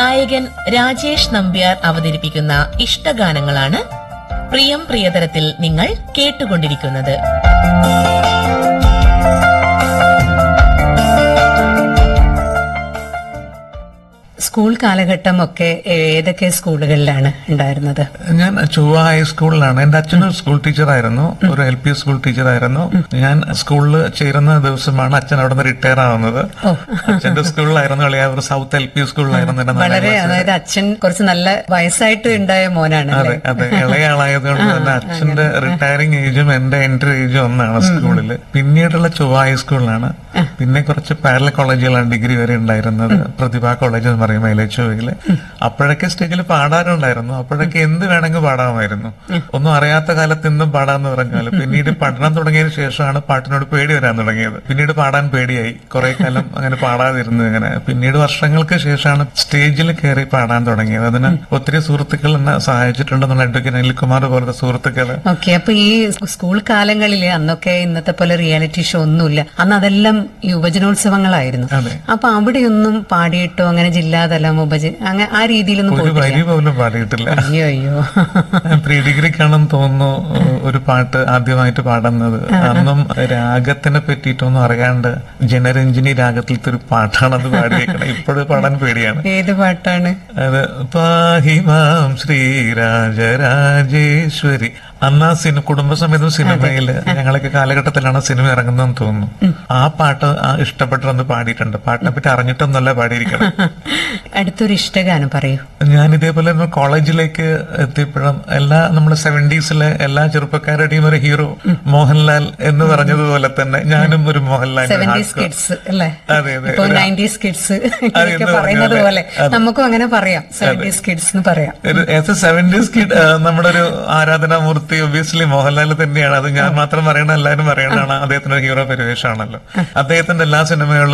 ഗായകൻ രാജേഷ് നമ്പ്യാർ അവതരിപ്പിക്കുന്ന ഇഷ്ടഗാനങ്ങളാണ് പ്രിയം പ്രിയതരത്തിൽ നിങ്ങൾ കേട്ടുകൊണ്ടിരിക്കുന്നത് സ്കൂൾ കാലഘട്ടം ഒക്കെ ഏതൊക്കെ സ്കൂളുകളിലാണ് ഉണ്ടായിരുന്നത് ഞാൻ ചൊവ്വ ഹൈസ്കൂളിലാണ് എന്റെ അച്ഛനും സ്കൂൾ ടീച്ചറായിരുന്നു ഒരു എൽ പി സ്കൂൾ ടീച്ചറായിരുന്നു ഞാൻ സ്കൂളിൽ ചേരുന്ന ദിവസമാണ് അച്ഛൻ അവിടെ നിന്ന് റിട്ടയർ ആവുന്നത് അച്ഛന്റെ സ്കൂളിലായിരുന്നു കളിയാവൂർ സൗത്ത് എൽ പി സ്കൂളിലായിരുന്നു എന്റെ നാലാം വളരെ ക്ലാസ് അതായത് അച്ഛൻ കുറച്ച് നല്ല വയസ്സായിട്ട് ഉണ്ടായ മോനാണ് അതെ അതെ ഇളയ ആളായതുകൊണ്ട് തന്നെ അച്ഛന്റെ റിട്ടയറിംഗ് ഏജും എന്റെ എൻട്രി ഏജും ഒന്നാണ് സ്കൂളില് പിന്നീടുള്ള ചൊവ്വ ഹൈസ്കൂളിലാണ് പിന്നെ കുറച്ച് പാരല കോളേജുകളാണ് ഡിഗ്രി വരെ ഉണ്ടായിരുന്നത് പ്രതിഭ കോളേജ് എന്ന് പറയും മൈലേച്ചോയില് അപ്പോഴൊക്കെ സ്റ്റേജിൽ പാടാറുണ്ടായിരുന്നു അപ്പോഴൊക്കെ എന്ത് വേണമെങ്കിൽ പാടാമായിരുന്നു ഒന്നും അറിയാത്ത കാലത്ത് എന്തും പാടാന്ന് പറഞ്ഞാൽ പിന്നീട് പഠനം തുടങ്ങിയതിന് ശേഷമാണ് പാട്ടിനോട് പേടി വരാൻ തുടങ്ങിയത് പിന്നീട് പാടാൻ പേടിയായി കുറെ കാലം അങ്ങനെ പാടാതിരുന്നു ഇങ്ങനെ പിന്നീട് വർഷങ്ങൾക്ക് ശേഷമാണ് സ്റ്റേജിൽ കയറി പാടാൻ തുടങ്ങിയത് അതിന് ഒത്തിരി സുഹൃത്തുക്കൾ എന്നെ സഹായിച്ചിട്ടുണ്ടെന്നുള്ള അഡ്വക്കേറ്റ് അനിൽകുമാർ പോലത്തെ സുഹൃത്തുക്കള് ഓക്കെ അപ്പൊ ഈ സ്കൂൾ കാലങ്ങളിൽ അന്നൊക്കെ ഇന്നത്തെ പോലെ റിയാലിറ്റി ഷോ ഒന്നുമില്ല അന്ന് അതെല്ലാം യുവജനോത്സവങ്ങളായിരുന്നു അതെ. അപ്പൊ അവിടെയൊന്നും പാടിയിട്ടോ അങ്ങനെ ജില്ലാതലം ഉപജ അങ്ങനെ ആ രീതിയിലൊന്നും ഒരു പോയിട്ടില്ല വരി പോലും പാടിയിട്ടില്ല അയ്യോ അയ്യോ പ്രീ ഡിഗ്രിക്കാണെന്ന് തോന്നുന്നു ഒരു പാട്ട് ആദ്യമായിട്ട് പാടുന്നത് അന്നും രാഗത്തിനെ പറ്റിയിട്ടൊന്നും അറിയാണ്ട് ജനരഞ്ജിനി രാഗത്തിലത്തെ ഒരു പാട്ടാണത് പാടിയേക്കണത് ഇപ്പോഴും പാടാൻ പേടിയാണ് ഏത് പാട്ടാണ് അത് പാഹിമാം ശ്രീരാജരാജേശ്വരി അന്ന് ആ സിനിമ കുടുംബസമേതം സിനിമയില് ഞങ്ങളൊക്കെ കാലഘട്ടത്തിലാണ് സിനിമ ഇറങ്ങുന്നതെന്ന് തോന്നുന്നു ആ പാട്ട് ആ ഇഷ്ടപ്പെട്ടൊന്ന് പാടിയിട്ടുണ്ട് പാട്ടിനെ പറ്റി അറിഞ്ഞിട്ടൊന്നല്ല പാടിയിരിക്കണം അടുത്തൊരു ഇഷ്ടഗാനം പറയൂ ഞാൻ ഇതേപോലെ തന്നെ കോളേജിലേക്ക് എത്തിയപ്പോഴും എല്ലാ നമ്മുടെ സെവന്റീസിലെ എല്ലാ ചെറുപ്പക്കാരുടെയും ഒരു ഹീറോ മോഹൻലാൽ എന്ന് പറഞ്ഞതുപോലെ തന്നെ ഞാനും ഒരു മോഹൻലാൽ സെവന്റീസ് കിഡ്സ് അല്ലേ അതെ, അതെ. ഇപ്പൊ ഒരു- നയൻറ്റീസ് കിഡ്സ് അതെ, ഒക്കെ എന്ന് പറയുന്നത് പറഞ്ഞ പോലെ പോലെ. നമുക്കും അങ്ങനെ പറയാം സെവന്റീസ് കിഡ്സ് എന്ന് പറയാം ഒരു സെവന്റീസ് കിഡ് നമ്മുടെ ഒരു ആരാധനാമൂർത്തി ഒബിയസ്ലി മോഹൻലാൽ തന്നെയാണ് അത് ഞാൻ മാത്രം പറയണ എല്ലാവരും പറയണതാണ് അദ്ദേഹത്തിന്റെ ഹീറോ പരിവേഷമാണല്ലോ അദ്ദേഹത്തിന്റെ എല്ലാ സിനിമകളിലും